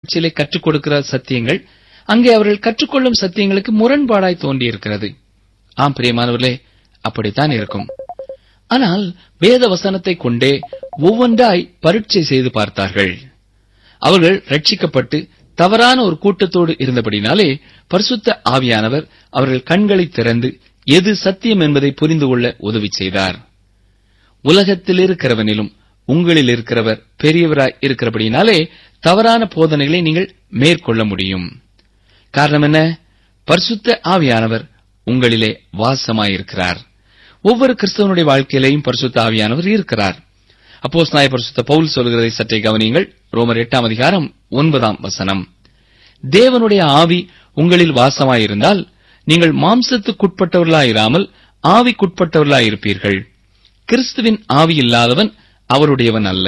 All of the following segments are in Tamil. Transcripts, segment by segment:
சர்ச்சிலே கற்றுக் கொடுக்கிற சத்தியங்கள் அங்கே அவர்கள் கற்றுக்கொள்ளும் சத்தியங்களுக்கு முரண்பாடாய் தோன்றியிருக்கிறது ஆம் பிரியமானவர்களே அப்படித்தான் இருக்கும் ஆனால் வேத வசனத்தை கொண்டே ஒவ்வொன்றாய் பரீட்சை செய்து பார்த்தார்கள் அவர்கள் ரட்சிக்கப்பட்டு தவறான ஒரு கூட்டத்தோடு இருந்தபடினாலே பரிசுத்த ஆவியானவர் அவர்கள் கண்களை திறந்து எது சத்தியம் என்பதை புரிந்து கொள்ள உதவி செய்தார் உலகத்தில் இருக்கிறவனிலும் உங்களில் இருக்கிறவர் பெரியவராய் இருக்கிறபடினாலே தவறான போதனைகளை நீங்கள் மேற்கொள்ள முடியும் காரணம் என்ன பரிசுத்த ஆவியானவர் உங்களிலே வாசமாயிருக்கிறார் ஒவ்வொரு கிறிஸ்தவனுடைய வாழ்க்கையிலேயும் பரிசுத்த ஆவியானவர் இருக்கிறார் அப்போஸ் நாய பரிசுத்த பவுல் சொல்கிறதை சற்றே கவனியுங்கள் ரோமர் எட்டாம் அதிகாரம் ஒன்பதாம் வசனம் தேவனுடைய ஆவி உங்களில் வாசமாயிருந்தால் நீங்கள் மாம்சத்துக்குட்பட்டவர்களாயிராமல் ஆவிக்குட்பட்டவர்களாயிருப்பீர்கள் கிறிஸ்துவின் ஆவி இல்லாதவன் அவருடையவன் அல்ல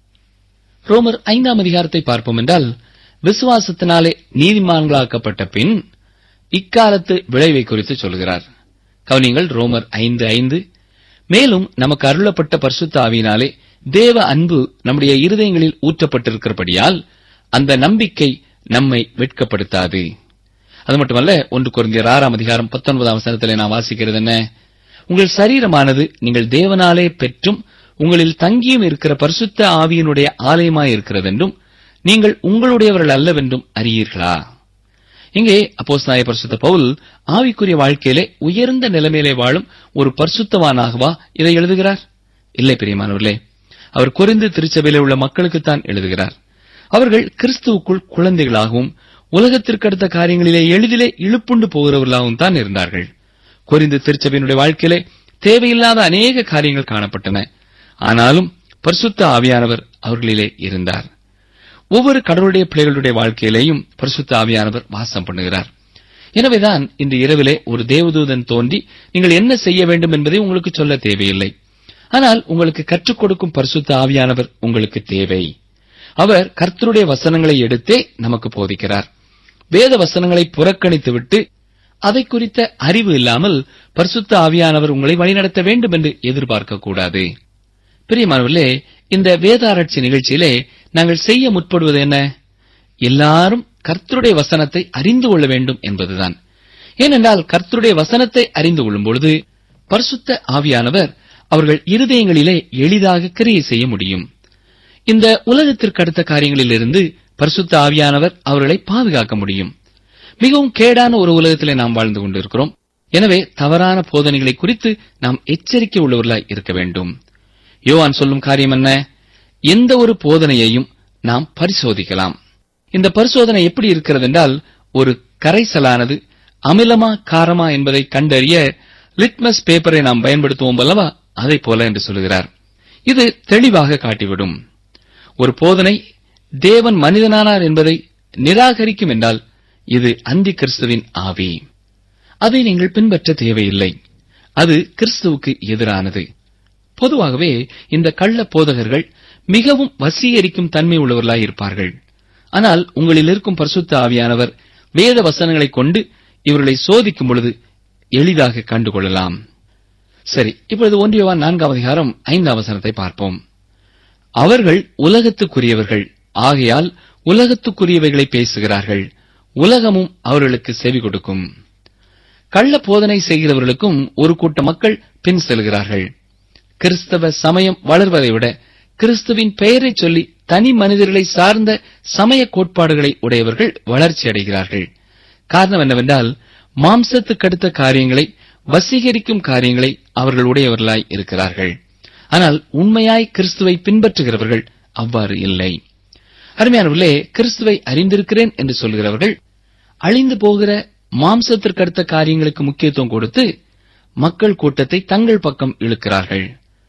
ரோமர் ஐந்தாம் அதிகாரத்தை பார்ப்போம் என்றால் விசுவாசத்தினாலே நீதிமான்களாக்கப்பட்ட பின் இக்காலத்து விளைவை குறித்து சொல்கிறார் கவனிங்கள் ரோமர் ஐந்து ஐந்து மேலும் நமக்கு அருளப்பட்ட பரிசுத்த ஆவியினாலே தேவ அன்பு நம்முடைய இருதயங்களில் ஊற்றப்பட்டிருக்கிறபடியால் அந்த நம்பிக்கை நம்மை வெட்கப்படுத்தாது அது மட்டுமல்ல ஒன்று குறைந்தர் ஆறாம் அதிகாரம் பத்தொன்பதாம் வசனத்திலே நான் வாசிக்கிறது என்ன உங்கள் சரீரமானது நீங்கள் தேவனாலே பெற்றும் உங்களில் தங்கியும் இருக்கிற பரிசுத்த ஆவியினுடைய ஆலயமாய் இருக்கிறதென்றும் நீங்கள் உங்களுடையவர்கள் அல்லவென்றும் அறியீர்களா இங்கே அப்போஸ் நாய பரிசுத்த பவுல் ஆவிக்குரிய வாழ்க்கையிலே உயர்ந்த நிலைமையிலே வாழும் ஒரு பரிசுத்தவானாகவா இதை எழுதுகிறார் இல்லை பிரியமானவர்களே அவர் குறைந்து திருச்சபையிலே உள்ள மக்களுக்குத்தான் எழுதுகிறார் அவர்கள் கிறிஸ்துவுக்குள் குழந்தைகளாகவும் உலகத்திற்கு அடுத்த காரியங்களிலே எளிதிலே இழுப்புண்டு போகிறவர்களாகவும் தான் இருந்தார்கள் குறிந்து திருச்சபையினுடைய வாழ்க்கையிலே தேவையில்லாத அநேக காரியங்கள் காணப்பட்டன ஆனாலும் பரிசுத்த ஆவியானவர் அவர்களிலே இருந்தார் ஒவ்வொரு கடவுளுடைய பிள்ளைகளுடைய வாழ்க்கையிலேயும் பரிசுத்த ஆவியானவர் வாசம் பண்ணுகிறார் எனவேதான் இன்று இரவிலே ஒரு தேவதூதன் தோன்றி நீங்கள் என்ன செய்ய வேண்டும் என்பதை உங்களுக்கு சொல்ல தேவையில்லை ஆனால் உங்களுக்கு கற்றுக் கொடுக்கும் பரிசுத்த ஆவியானவர் உங்களுக்கு தேவை அவர் கர்த்தருடைய வசனங்களை எடுத்தே நமக்கு போதிக்கிறார் வேத வசனங்களை புறக்கணித்துவிட்டு அதை குறித்த அறிவு இல்லாமல் பரிசுத்த ஆவியானவர் உங்களை வழிநடத்த வேண்டும் என்று எதிர்பார்க்க கூடாது பிரியமானவர்களே இந்த வேதாராய்ச்சி நிகழ்ச்சியிலே நாங்கள் செய்ய முற்படுவது என்ன எல்லாரும் கர்த்தருடைய வசனத்தை அறிந்து கொள்ள வேண்டும் என்பதுதான் ஏனென்றால் கர்த்தருடைய வசனத்தை அறிந்து கொள்ளும் பொழுது பரிசுத்த ஆவியானவர் அவர்கள் இருதயங்களிலே எளிதாக கிரியை செய்ய முடியும் இந்த உலகத்திற்கு அடுத்த காரியங்களிலிருந்து பரிசுத்த ஆவியானவர் அவர்களை பாதுகாக்க முடியும் மிகவும் கேடான ஒரு உலகத்திலே நாம் வாழ்ந்து கொண்டிருக்கிறோம் எனவே தவறான போதனைகளை குறித்து நாம் எச்சரிக்கை உள்ளவர்களாய் இருக்க வேண்டும் யோவான் சொல்லும் காரியம் என்ன எந்த ஒரு போதனையையும் நாம் பரிசோதிக்கலாம் இந்த பரிசோதனை எப்படி இருக்கிறது என்றால் ஒரு கரைசலானது அமிலமா காரமா என்பதை கண்டறிய லிட்மஸ் பேப்பரை நாம் பயன்படுத்துவோம் அல்லவா அதை போல என்று சொல்கிறார் இது தெளிவாக காட்டிவிடும் ஒரு போதனை தேவன் மனிதனானார் என்பதை நிராகரிக்கும் என்றால் இது அந்தி கிறிஸ்துவின் ஆவி அதை நீங்கள் பின்பற்ற தேவையில்லை அது கிறிஸ்துவுக்கு எதிரானது பொதுவாகவே இந்த கள்ள போதகர்கள் மிகவும் வசீகரிக்கும் தன்மை உள்ளவர்களாய் இருப்பார்கள் ஆனால் உங்களில் இருக்கும் பரிசுத்த ஆவியானவர் வேத வசனங்களைக் கொண்டு இவர்களை சோதிக்கும் பொழுது எளிதாக கண்டுகொள்ளலாம் சரி இப்பொழுது ஒன்றியவான் நான்காம் அதிகாரம் ஐந்தாம் வசனத்தை பார்ப்போம் அவர்கள் உலகத்துக்குரியவர்கள் ஆகையால் உலகத்துக்குரியவைகளை பேசுகிறார்கள் உலகமும் அவர்களுக்கு செவி கொடுக்கும் கள்ள போதனை செய்கிறவர்களுக்கும் ஒரு கூட்ட மக்கள் பின் செல்கிறார்கள் கிறிஸ்தவ சமயம் வளர்வதை விட கிறிஸ்துவின் பெயரை சொல்லி தனி மனிதர்களை சார்ந்த சமய கோட்பாடுகளை உடையவர்கள் வளர்ச்சி அடைகிறார்கள் காரணம் என்னவென்றால் மாம்சத்துக்கடுத்த காரியங்களை வசீகரிக்கும் காரியங்களை அவர்கள் உடையவர்களாய் இருக்கிறார்கள் ஆனால் உண்மையாய் கிறிஸ்துவை பின்பற்றுகிறவர்கள் அவ்வாறு இல்லை அருமையானவர்களே கிறிஸ்துவை அறிந்திருக்கிறேன் என்று சொல்கிறவர்கள் அழிந்து போகிற மாம்சத்திற்கடுத்த காரியங்களுக்கு முக்கியத்துவம் கொடுத்து மக்கள் கூட்டத்தை தங்கள் பக்கம் இழுக்கிறார்கள்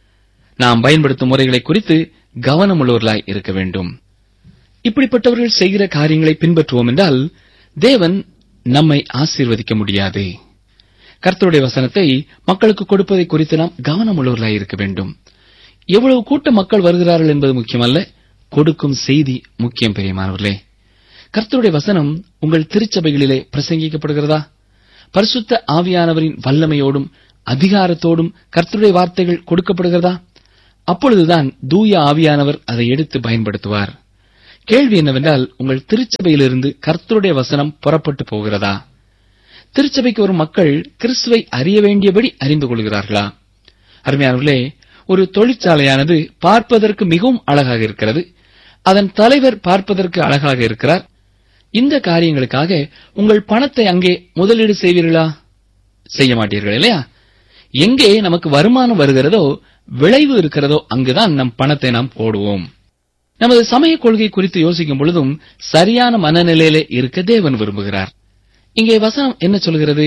நாம் பயன்படுத்தும் முறைகளை குறித்து கவனமுள்ளவர்களாய் இருக்க வேண்டும் இப்படிப்பட்டவர்கள் செய்கிற காரியங்களை பின்பற்றுவோம் என்றால் தேவன் நம்மை ஆசீர்வதிக்க முடியாது கர்த்தருடைய வசனத்தை மக்களுக்கு கொடுப்பதை குறித்து நாம் கவனமுள்ளவர்களாய் இருக்க வேண்டும் எவ்வளவு கூட்ட மக்கள் வருகிறார்கள் என்பது முக்கியமல்ல கொடுக்கும் செய்தி முக்கியம் பெரியமானவர்களே கர்த்தருடைய வசனம் உங்கள் திருச்சபைகளிலே பிரசங்கிக்கப்படுகிறதா பரிசுத்த ஆவியானவரின் வல்லமையோடும் அதிகாரத்தோடும் கர்த்தருடைய வார்த்தைகள் கொடுக்கப்படுகிறதா அப்பொழுதுதான் தூய ஆவியானவர் அதை எடுத்து பயன்படுத்துவார் கேள்வி என்னவென்றால் உங்கள் திருச்சபையிலிருந்து கர்த்தருடைய வசனம் புறப்பட்டு போகிறதா திருச்சபைக்கு வரும் மக்கள் கிறிஸ்துவை அறிய வேண்டியபடி அறிந்து கொள்கிறார்களா அருமையானவர்களே ஒரு தொழிற்சாலையானது பார்ப்பதற்கு மிகவும் அழகாக இருக்கிறது அதன் தலைவர் பார்ப்பதற்கு அழகாக இருக்கிறார் இந்த காரியங்களுக்காக உங்கள் பணத்தை அங்கே முதலீடு செய்வீர்களா செய்ய மாட்டீர்கள் இல்லையா எங்கே நமக்கு வருமானம் வருகிறதோ விளைவு இருக்கிறதோ அங்குதான் நம் பணத்தை நாம் போடுவோம் நமது சமய கொள்கை குறித்து யோசிக்கும் பொழுதும் சரியான மனநிலையிலே இருக்க தேவன் விரும்புகிறார் இங்கே வசனம் என்ன சொல்கிறது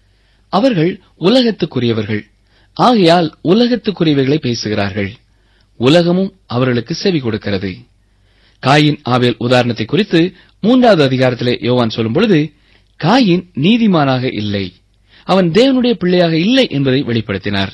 அவர்கள் உலகத்துக்குரியவர்கள் ஆகையால் உலகத்துக்குரியவைகளை பேசுகிறார்கள் உலகமும் அவர்களுக்கு செவி கொடுக்கிறது காயின் ஆவேல் உதாரணத்தை குறித்து மூன்றாவது அதிகாரத்திலே யோவான் சொல்லும் பொழுது காயின் நீதிமானாக இல்லை அவன் தேவனுடைய பிள்ளையாக இல்லை என்பதை வெளிப்படுத்தினார்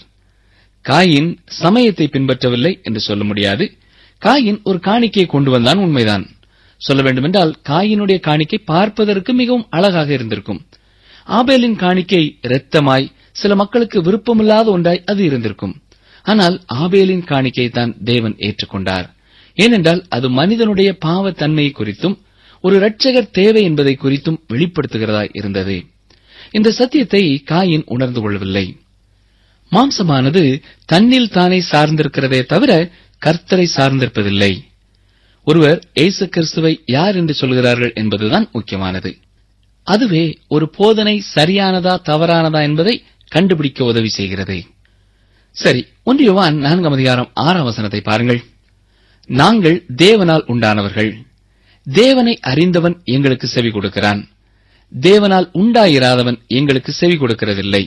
காயின் சமயத்தை பின்பற்றவில்லை என்று சொல்ல முடியாது காயின் ஒரு காணிக்கையை கொண்டு வந்தான் உண்மைதான் சொல்ல வேண்டுமென்றால் காயினுடைய காணிக்கை பார்ப்பதற்கு மிகவும் அழகாக இருந்திருக்கும் ஆபேலின் காணிக்கை இரத்தமாய் சில மக்களுக்கு விருப்பமில்லாத ஒன்றாய் அது இருந்திருக்கும் ஆனால் ஆபேலின் காணிக்கை தான் தேவன் ஏற்றுக்கொண்டார் ஏனென்றால் அது மனிதனுடைய பாவத்தன்மையை குறித்தும் ஒரு இரட்சகர் தேவை என்பதை குறித்தும் வெளிப்படுத்துகிறதாய் இருந்தது இந்த சத்தியத்தை காயின் உணர்ந்து கொள்ளவில்லை மாம்சமானது தன்னில் தானே சார்ந்திருக்கிறதே தவிர கர்த்தரை சார்ந்திருப்பதில்லை ஒருவர் இயேசு கிறிஸ்துவை யார் என்று சொல்கிறார்கள் என்பதுதான் முக்கியமானது அதுவே ஒரு போதனை சரியானதா தவறானதா என்பதை கண்டுபிடிக்க உதவி செய்கிறது சரி ஒன்று யோவான் நான்காம் அதிகாரம் ஆறாம் வசனத்தை பாருங்கள் நாங்கள் தேவனால் உண்டானவர்கள் தேவனை அறிந்தவன் எங்களுக்கு செவி கொடுக்கிறான் தேவனால் உண்டாயிராதவன் எங்களுக்கு செவி கொடுக்கிறதில்லை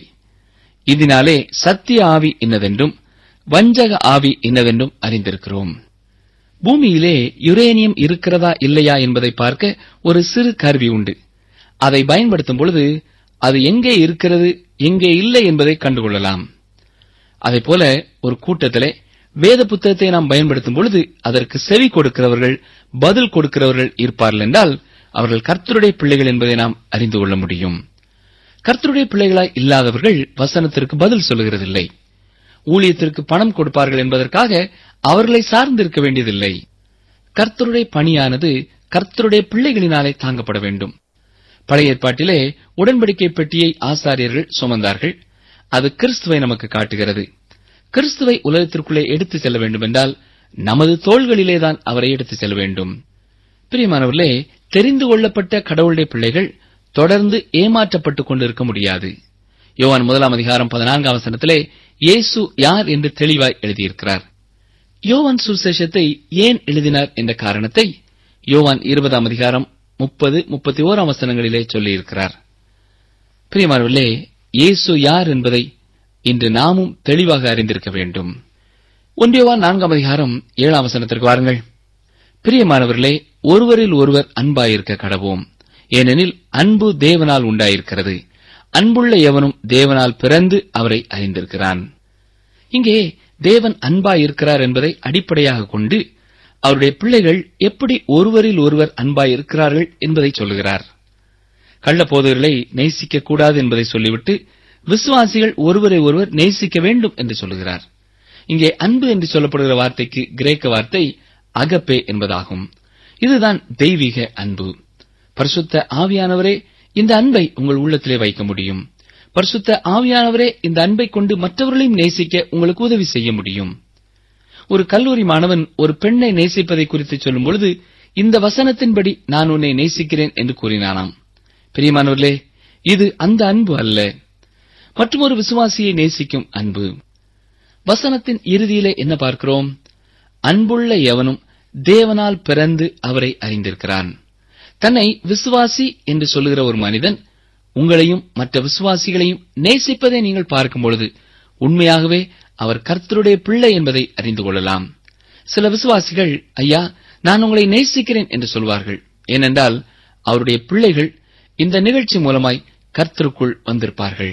இதனாலே சத்திய ஆவி இன்னதென்றும் வஞ்சக ஆவி இன்னதென்றும் அறிந்திருக்கிறோம் பூமியிலே யுரேனியம் இருக்கிறதா இல்லையா என்பதை பார்க்க ஒரு சிறு கருவி உண்டு அதை பயன்படுத்தும் பொழுது அது எங்கே இருக்கிறது எங்கே இல்லை என்பதை கண்டுகொள்ளலாம் போல ஒரு கூட்டத்திலே வேத புத்தகத்தை நாம் பயன்படுத்தும் பொழுது அதற்கு செவி கொடுக்கிறவர்கள் பதில் கொடுக்கிறவர்கள் இருப்பார்கள் என்றால் அவர்கள் கர்த்தருடைய பிள்ளைகள் என்பதை நாம் அறிந்து கொள்ள முடியும் கர்த்தருடைய பிள்ளைகளாய் இல்லாதவர்கள் வசனத்திற்கு பதில் சொல்லுகிறதில்லை ஊழியத்திற்கு பணம் கொடுப்பார்கள் என்பதற்காக அவர்களை சார்ந்திருக்க வேண்டியதில்லை கர்த்தருடைய பணியானது கர்த்தருடைய பிள்ளைகளினாலே தாங்கப்பட வேண்டும் பழைய ஏற்பாட்டிலே உடன்படிக்கை பெட்டியை ஆசாரியர்கள் சுமந்தார்கள் அது கிறிஸ்துவை நமக்கு காட்டுகிறது கிறிஸ்துவை உலகத்திற்குள்ளே எடுத்துச் செல்ல வேண்டுமென்றால் நமது தோள்களிலேதான் அவரை எடுத்துச் செல்ல வேண்டும் பிரியமானவர்களே தெரிந்து கொள்ளப்பட்ட கடவுளுடைய பிள்ளைகள் தொடர்ந்து ஏமாற்றப்பட்டுக் கொண்டிருக்க முடியாது யோவான் முதலாம் அதிகாரம் பதினான்காம் வசனத்திலே இயேசு யார் என்று தெளிவாய் எழுதியிருக்கிறார் யோவான் சுசேஷத்தை ஏன் எழுதினார் என்ற காரணத்தை யோவான் இருபதாம் அதிகாரம் முப்பது முப்பத்தி ஓராம் வசனங்களிலே சொல்லியிருக்கிறார் பிரியமானவர்களே இயேசு யார் என்பதை இன்று நாமும் தெளிவாக அறிந்திருக்க வேண்டும் ஒன்றியவான் நான்காம் அதிகாரம் ஏழாம் வசனத்திற்கு வாருங்கள் பிரியமானவர்களே ஒருவரில் ஒருவர் அன்பாயிருக்க கடவோம் ஏனெனில் அன்பு தேவனால் உண்டாயிருக்கிறது அன்புள்ள எவனும் தேவனால் பிறந்து அவரை அறிந்திருக்கிறான் இங்கே தேவன் அன்பாயிருக்கிறார் என்பதை அடிப்படையாக கொண்டு அவருடைய பிள்ளைகள் எப்படி ஒருவரில் ஒருவர் அன்பாயிருக்கிறார்கள் என்பதை சொல்லுகிறார் கள்ள போதகர்களை நேசிக்க கூடாது என்பதை சொல்லிவிட்டு விசுவாசிகள் ஒருவரை ஒருவர் நேசிக்க வேண்டும் என்று சொல்லுகிறார் இங்கே அன்பு என்று சொல்லப்படுகிற வார்த்தைக்கு கிரேக்க வார்த்தை அகப்பே என்பதாகும் இதுதான் தெய்வீக அன்பு பரிசுத்த ஆவியானவரே இந்த அன்பை உங்கள் உள்ளத்திலே வைக்க முடியும் பரிசுத்த ஆவியானவரே இந்த அன்பை கொண்டு மற்றவர்களையும் நேசிக்க உங்களுக்கு உதவி செய்ய முடியும் ஒரு கல்லூரி மாணவன் ஒரு பெண்ணை நேசிப்பதை குறித்து சொல்லும் பொழுது இந்த வசனத்தின்படி நான் உன்னை நேசிக்கிறேன் என்று கூறினானாம் பிரியமானவர்களே இது அந்த அன்பு அல்ல மற்றொரு விசுவாசியை நேசிக்கும் அன்பு வசனத்தின் இறுதியிலே என்ன பார்க்கிறோம் அன்புள்ள எவனும் தேவனால் பிறந்து அவரை அறிந்திருக்கிறான் தன்னை விசுவாசி என்று சொல்லுகிற ஒரு மனிதன் உங்களையும் மற்ற விசுவாசிகளையும் நேசிப்பதை நீங்கள் பார்க்கும் பொழுது உண்மையாகவே அவர் கர்த்தருடைய பிள்ளை என்பதை அறிந்து கொள்ளலாம் சில விசுவாசிகள் ஐயா நான் உங்களை நேசிக்கிறேன் என்று சொல்வார்கள் ஏனென்றால் அவருடைய பிள்ளைகள் இந்த நிகழ்ச்சி மூலமாய் கர்த்தருக்குள் வந்திருப்பார்கள்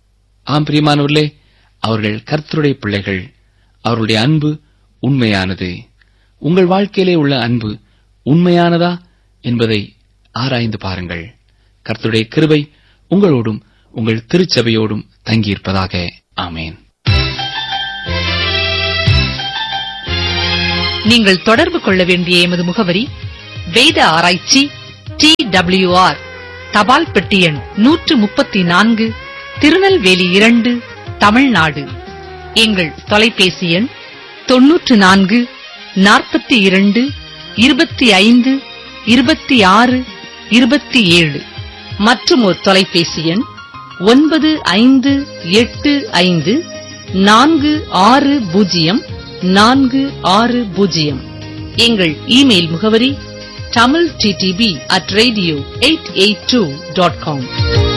ஆம் பிரியமானவர்களே அவர்கள் கர்த்தருடைய பிள்ளைகள் அவருடைய அன்பு உண்மையானது உங்கள் வாழ்க்கையிலே உள்ள அன்பு உண்மையானதா என்பதை ஆராய்ந்து பாருங்கள் கர்த்தருடைய கிருபை உங்களோடும் உங்கள் திருச்சபையோடும் தங்கியிருப்பதாக ஆமேன் நீங்கள் தொடர்பு கொள்ள வேண்டிய எமது முகவரி வேத ஆராய்ச்சி டி ஆர் தபால் பெட்டி எண் நூற்று முப்பத்தி நான்கு திருநெல்வேலி இரண்டு தமிழ்நாடு எங்கள் தொலைபேசி எண் தொன்னூற்று நான்கு நாற்பத்தி இரண்டு இருபத்தி ஐந்து இருபத்தி ஆறு இருபத்தி ஏழு மற்றும் ஒரு தொலைபேசி எண் ஒன்பது ஐந்து எட்டு ஐந்து நான்கு ஆறு பூஜ்ஜியம் நான்கு ஆறு பூஜ்ஜியம் எங்கள் இமெயில் முகவரி Tamil DTP at radio eight eight two dot com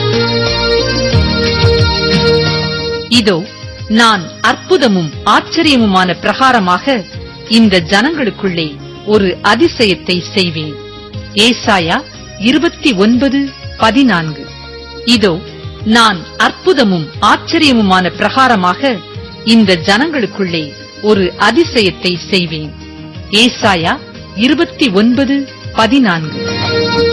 இதோ நான் அற்புதமும் ஆச்சரியமுமான பிரகாரமாக இந்த ஜனங்களுக்குள்ளே ஒரு அதிசயத்தை செய்வேன் ஏசாயா இருபத்தி ஒன்பது பதினான்கு இதோ நான் அற்புதமும் ஆச்சரியமுமான பிரகாரமாக இந்த ஜனங்களுக்குள்ளே ஒரு அதிசயத்தை செய்வேன் ஏசாயா இருபத்தி ஒன்பது பதினான்கு